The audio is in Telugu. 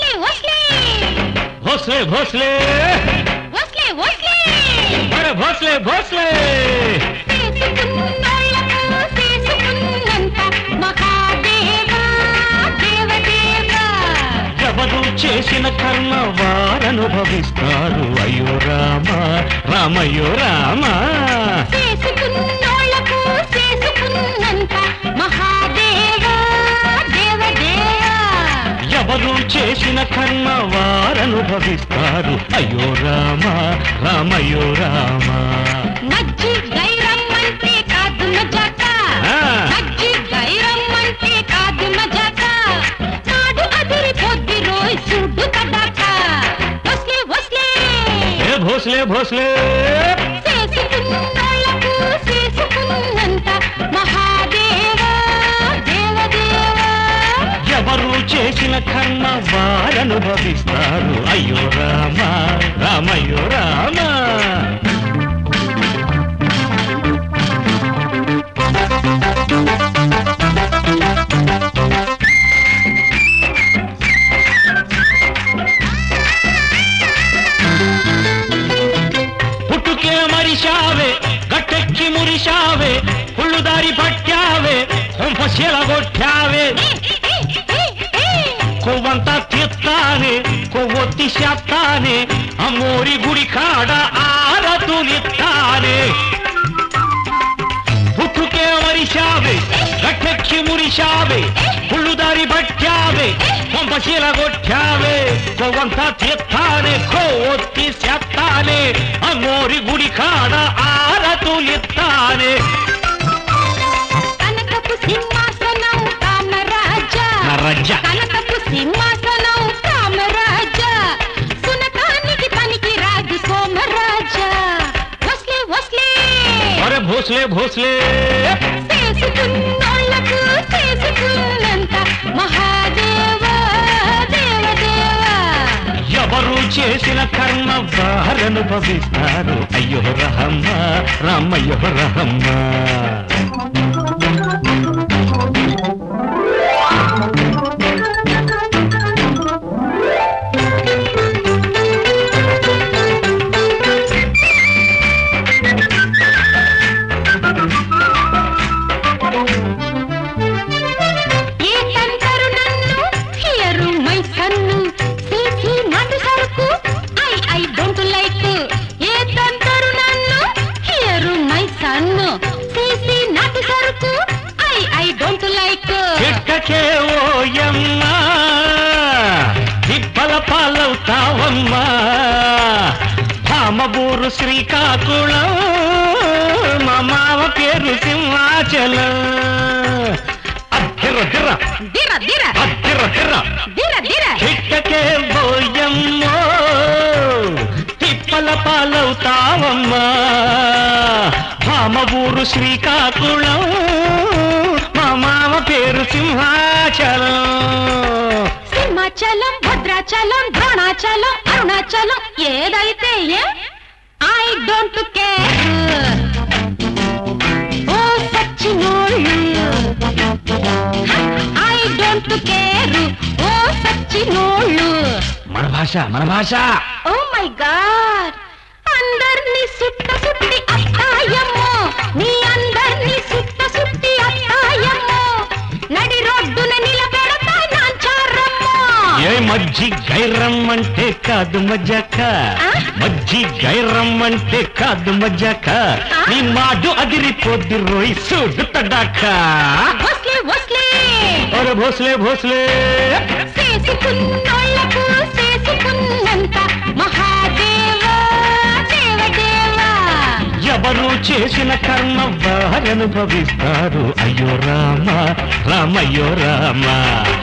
వస్లే వస్లే భోస్లే భోస్లే వస్లే వస్లే అరే భోస్లే భోస్లే చేసుకున్నోళ్ళకు చేసుకున్నంత మహాదేవా దేవదేవా ఎవరు చేసిన కర్మ వారనుభవిస్తారు అయ్యో రామ రామయ్యో రామ చేసుకున్నోళ్ళకు చేసుకున్నంత మహాదేవా దేవదేవా ఎవరు చేసిన కర్మ వారనుభవిస్తారు అయ్యో రామ రామయ్యో రామ మజ్జి గైరమ్మంటే కాదు మజాక ఆ. మజ్జి గైరమ్మంటే కాదు మజాక నాడు అదిరి పొద్ది రోయ్ సుడ్డు కదాక వస్లే వస్లే ఏ భోస్లే భోస్లే చేసుకున్నోళ్ళకు చేసుకున్నంత మహాదేవా దేవదేవా ఎవరు చేసిన కర్మ వారనుభవిస్తారు అయ్యో రామ రామయ్యో రామ పుట్టుకే మరిశావే గట్టెక్కి మురిశావే ಹುಳ್ಳು ದಾರಿ ಪಟ್ಯಾವೆ ಹೊಂಪಶೆಲಗೊಟ್ಟಾವೆ కొవ్వంతా తీస్తానే కొవ్వొత్తి చేస్తానే అమ్మోరి గుడి కాడ ఆరతులిస్తానే పుట్టుకే మరిశావే గట్టెక్కి మురిశావే ಹುಳ್ಳು ದಾರಿ పట్టావే కొంపశీల కొట్టావే కొవ్వంతా తీస్తానే కొవ్వొత్తి చేస్తానే అమ్మోరి గుడి కాడ ఆరతులిస్తానే కనకపు సింహాసనం కామరాజా రజ్జ కనకపు సింహాసనం కామరాజా సునకానికి పనికి రాదు సోమరాజా వస్లే వస్లే అరే భోస్లే భోస్లే చేసుకున్నోళ్ళకు చేసుకున్నంత మహాదేవా దేవదేవా ఎవరు చేసిన కర్మ వారనుభవిస్తారు అయ్యో రహమ్మ రామయ్యో రహమ్మ ఏ తందరు నన్ను హియరు మై సన్ను సీసీ నాటు సరుకు I I don't like a తందరు నన్ను హియరు మై సన్ను సీసీ నాటు సరుకు ఐ ఐ డోంట్ లైక్ చిట్టకే ఓయమ్మ తిప్పల పాలవుతావమ్మా భామబూరు శ్రీకాకుళం మా మామ పేరు సింహాచలం అద్దిర దిర దిర దిర అద్దిర దిర దిర దిర చిట్టకే బోయమ్మో తిప్పల పాలవుతావమ్మా భామ ఊరు శ్రీకాకుళం మా మామ పేరు సింహాచలం సింహాచలం భద్రాచలం ద్రోణాచలం అరుణాచలం ఏదైతే ఏ ఐ డోంట్ కేర్ ఓ సచ్చినోళ్ళు ఐ డోంట్ కేర్ ఓ సచ్చినోళ్ళు మన భాష మన భాష ఓ మై గాడ్ అందర్ని సుట్ట సుట్టి అత్తాయమ్మో నీ అందర్ని సుట్ట సుట్టి అత్తాయమ్మో నడి రోడ్డున నిలబెడతా నాంచారమ్మో ఏ మజ్జి గైరమ్మంటే కాదు మజ్జాక ఆ? మజ్జి గైరమ్మంటే కాదు మజ్జాక ఆ? నీ మాడు అదిరిపోద్ది రోయి సూడు తడాక వస్లే వస్లే ఒరే భోస్లే భోస్లే చేసుకున్నోళ్ళకు చేసుకున్నంత మహాదేవా దేవదేవా ఎవరు చేసిన కర్మ వారనుభవిస్తారు అయ్యో రామ రామయ్యో రామ